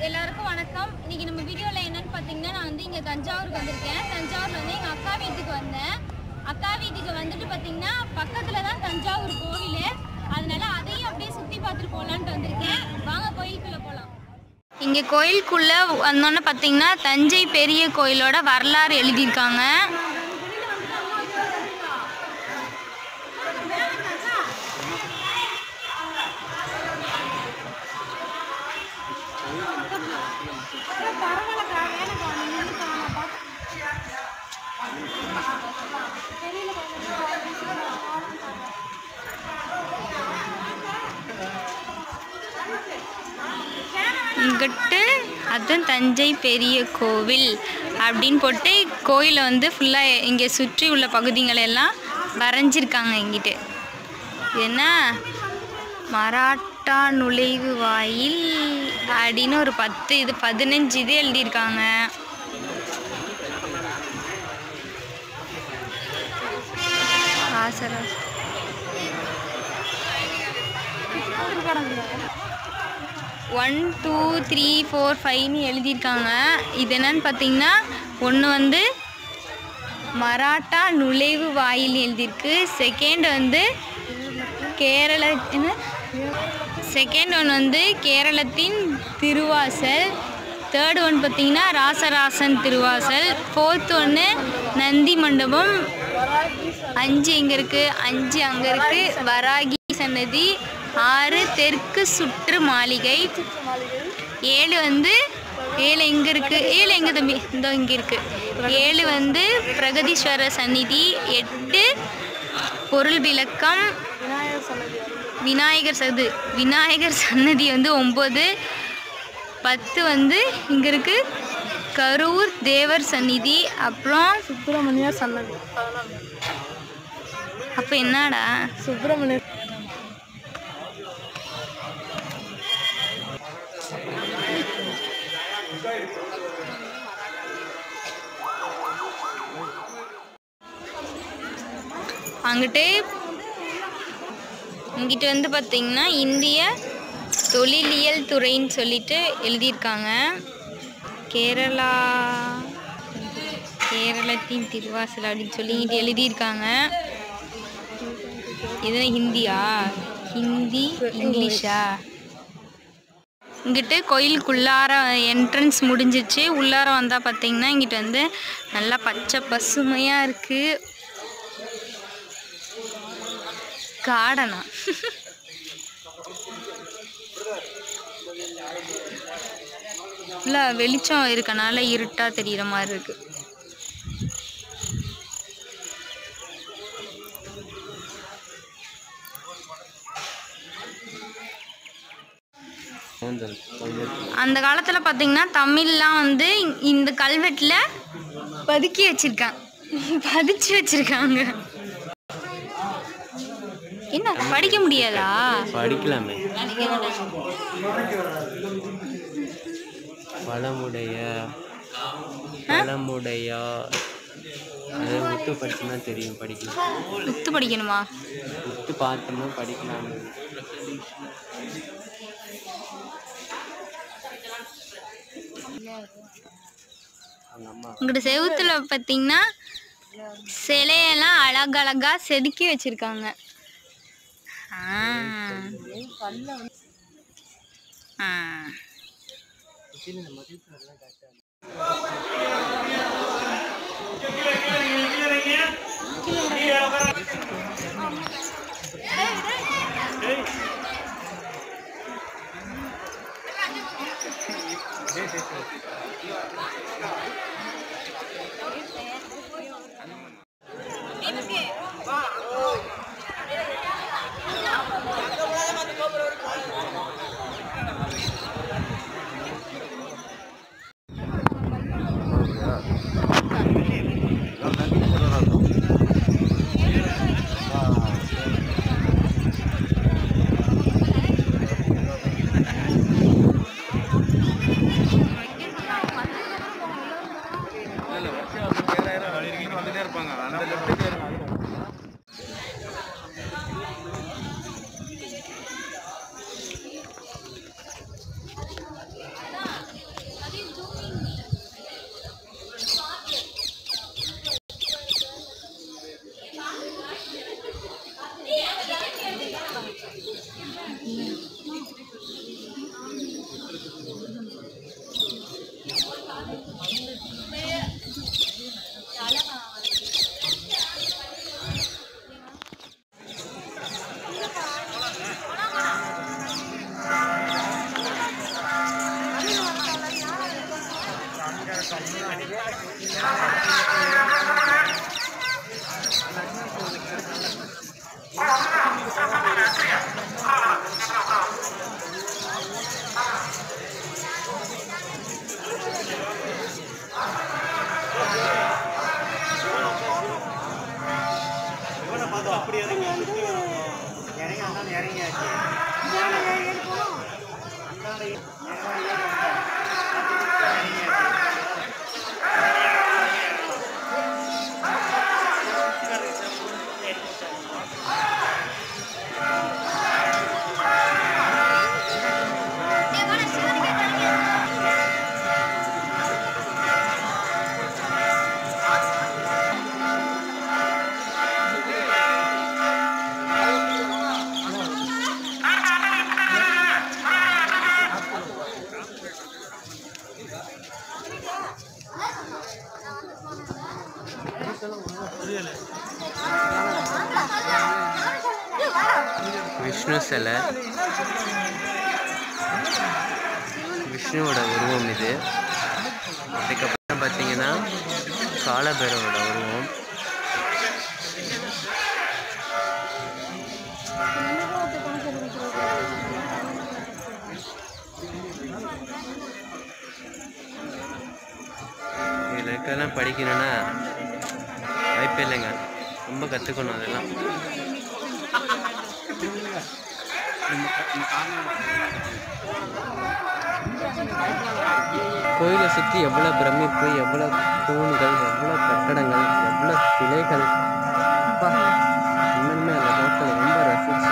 எல்லாருக்கும் வணக்கம் இன்னைக்கு நம்ம வீடியோவில் என்னன்னு பார்த்தீங்கன்னா நான் வந்து இங்கே தஞ்சாவூருக்கு வந்திருக்கேன் தஞ்சாவூர்ல வந்து எங்கள் அக்கா வீட்டுக்கு வந்தேன் அக்கா வீட்டுக்கு வந்துட்டு பார்த்தீங்கன்னா பக்கத்தில் தான் தஞ்சாவூர் கோவில் அதனால அதையும் அப்படியே சுற்றி பார்த்துட்டு போகலான்ட்டு வந்திருக்கேன் வாங்க கோயிலுக்குள்ளே போகலாம் இங்கே கோயிலுக்குள்ளே வந்தோன்னே பார்த்தீங்கன்னா தஞ்சை பெரிய கோயிலோட வரலாறு எழுதியிருக்காங்க இங்கிட்டு அதுதான் தஞ்சை பெரிய கோவில் அப்படின்னு போட்டு கோயிலை வந்து ஃபுல்லாக இங்கே சுற்றி உள்ள பகுதிகளை எல்லாம் வரைஞ்சிருக்காங்க இங்கிட்டு இது என்ன மராட்டா நுழைவு வாயில் அப்படின்னு ஒரு பத்து இது பதினஞ்சு இது எழுதியிருக்காங்க Rajaraja one two three four ஃபைவ்னு எழுதியிருக்காங்க இது என்னன்னு பார்த்தீங்கன்னா ஒன்று வந்து மராட்டா நுழைவு வாயில் எழுதியிருக்கு செகண்ட் வந்து கேரள என்ன செகண்ட் ஒன் வந்து கேரளத்தின் திருவாசல் தேர்ட் ஒன் பார்த்தீங்கன்னா ராசராசன் திருவாசல் ஃபோர்த் ஒன்று நந்தி மண்டபம் அஞ்சு இங்கே இருக்குது அஞ்சு அங்கே இருக்குது வராகி சன்னதி ஆறு தெற்கு சுற்று மாளிகை ஏழு வந்து ஏழு எங்கே இருக்குது ஏழு எங்கே தம்பி இந்த இங்கே இருக்குது ஏழு வந்து பிரகதீஸ்வரர் சந்நிதி எட்டு பொருள் விளக்கம் விநாயகர் சது விநாயகர் சன்னதி வந்து ஒம்பது பத்து வந்து இங்கே இருக்குது கரூர் தேவர் சந்நிதி அப்புறம் சுப்பிரமணிய சன்னதி அப்போ என்னடா சுப்பிரமணிய அங்கிட்டு இங்கிட்டு வந்து பார்த்தீங்கன்னா இந்திய தொழிலியல் துறைன்னு சொல்லிட்டு எழுதியிருக்காங்க கேரளா கேரளத்தின் திருவாசல் அப்படின்னு சொல்லி இங்கிட்டு எழுதியிருக்காங்க இது ஹிந்தியா ஹிந்தி இங்கிலீஷா இங்கிட்டு கோயிலுக்குள்ளார என்ட்ரன்ஸ் முடிஞ்சிச்சு உள்ளார வந்தால் பார்த்தீங்கன்னா இங்கிட்டு வந்து நல்லா பச்சை பசுமையாக இருக்குது கார்டனா இல்லை வெளிச்சம் இருக்கனால இருட்டாக தெரிகிற மாதிரி இருக்கு அந்த காலத்தில் பார்த்தீங்கன்னா தமிழ்லாம் வந்து இ- இந்த கல்வெட்டில் பதுக்கி வச்சிருக்காங்க பதிச்சு வச்சிருக்காங்க என்ன படிக்க முடியாதா படிக்கலாமே பழமுடைய பழமுடைய அது முத்து படிச்சுன்னா தெரியும் படிக்கலாம் முத்து படிக்கணுமா முத்து பார்த்தோம்னா படிக்கலாம் அவங்க அம்மா உங்களோட செவுத்துல பார்த்தீங்கன்னா சிலையெல்லாம் அழகழகா செதுக்கி வச்சிருக்காங்க ஆ. ஆ. விஷ்ணு சிலை விஷ்ணுவோட உருவம் இது அதுக்கப்புறம் பார்த்தீங்கன்னா காலபைரவரோட உருவம் இதில் இருக்கிறதெல்லாம் படிக்கணும்னா வாய்ப்பே இல்லைங்க ரொம்ப கற்றுக்கணும் அதெல்லாம் கோயிலை சுற்றி எவ்வளோ பிரமிப்பு எவ்வளோ தூண்கள் எவ்வளோ கட்டடங்கள் எவ்வளோ சிலைகள் அப்பா உண்மையுமே அந்த ஹோட்டல் ரொம்ப ரசிச்சு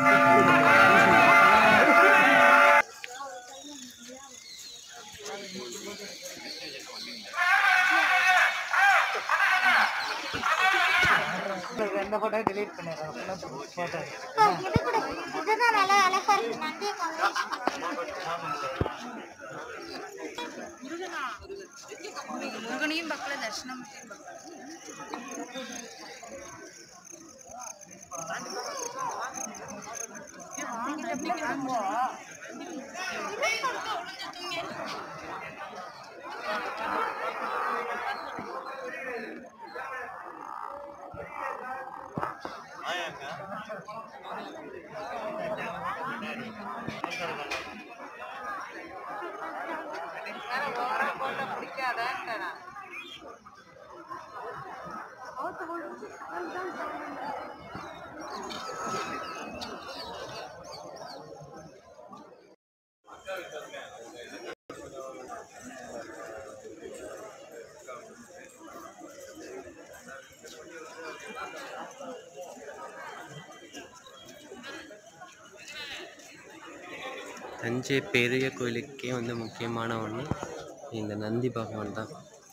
இதுதான் நல்லா அழகா இருக்கு நன்றி முருகனையும் பார்க்கல தட்சிணாமூர்த்தியும் தஞ்சை பெரிய கோயிலுக்கே வந்து முக்கியமான ஒன்று இந்த நந்தி பகவான் தான்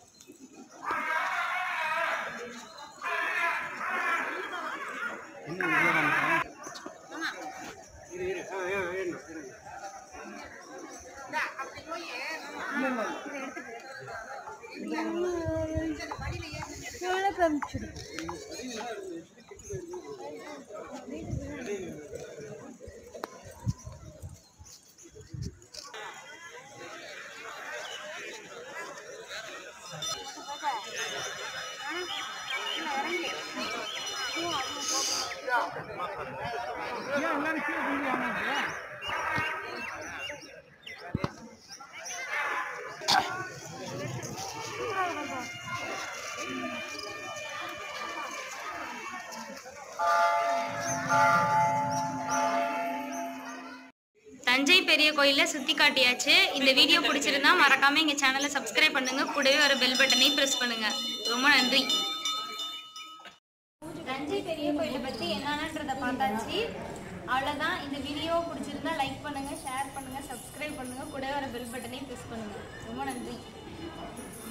தஞ்சை பெரிய கோயிலை சுற்றி காட்டியாச்சு இந்த வீடியோ பிடிச்சிருந்தா மறக்காம எங்கள் சேனலை சப்ஸ்கிரைப் பண்ணுங்க கூடவே வர பெல் பட்டனையும் ப்ரெஸ் பண்ணுங்க ரொம்ப நன்றி தஞ்சை பெரிய கோயிலை பற்றி என்னன்றதை பார்த்தாச்சு அவ்வளோதான் இந்த வீடியோ பிடிச்சிருந்தா லைக் பண்ணுங்க ஷேர் பண்ணுங்க சப்ஸ்கிரைப் பண்ணுங்க கூடவே வர பெல் பட்டனையும் ப்ரெஸ் பண்ணுங்க ரொம்ப நன்றி